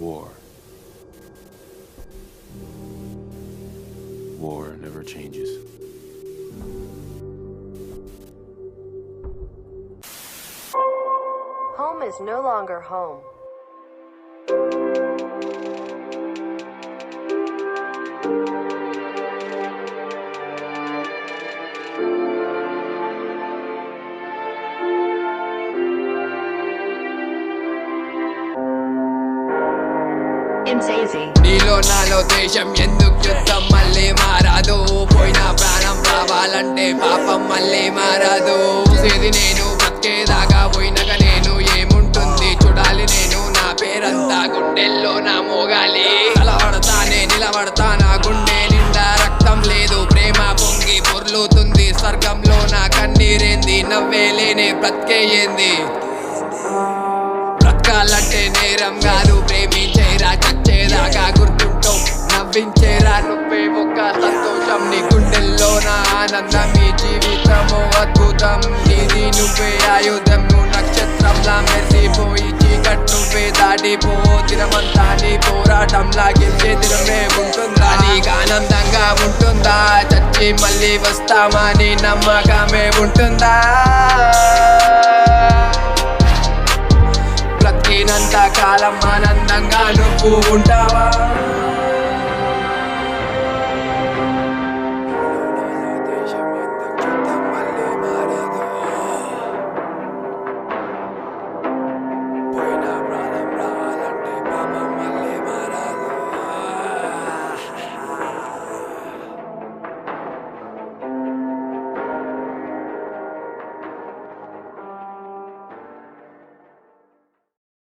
War. War never changes. Home is no longer home. It's easy. నీలో నాలో దేశం ఎందుకు యుద్ధం మళ్ళీ మారదు పోయిన ప్రాణం రావాలంటే పాపం మళ్ళీ మారదు చూసేది నేను బతికేదాకా పోయినగా నేను ఏముంటుంది చూడాలి నేను నా పేరంతా గుండెల్లో నా మోగాలి తలబడతానే నిలబడతా నా గుండె నిండా రక్తం లేదు ప్రేమ పొంగి పొర్లుతుంది స్వర్గంలో నా కన్నీరేంది నవ్వేలేనే బ్రతికేయింది బ్రతకాలంటే నేరం కాదు ప్రేమించేరా చచ్చేదాకా గుర్తుంటావు నవ్వించేరా నువ్వే ఒక్క సంతోషం నీ గుండెల్లో నా ఆనందం ఈ జీవితము అద్భుతం నీది నువ్వే ఆయుధం నువ్వు నక్షత్రంలా మెరిసిపోయి చీకట్ నువ్వే దాటిపో దినమంతా నీ పోరాటంలా గెలిచే దినమే ఉంటుందా నీకు ఆనందంగా ఉంటుందా చచ్చి మళ్ళీ వస్తామా నీ నమ్మకమే ఉంటుందా బ్రతికినంత కాలం ఆనందంగా నువ్వు ఉంటావా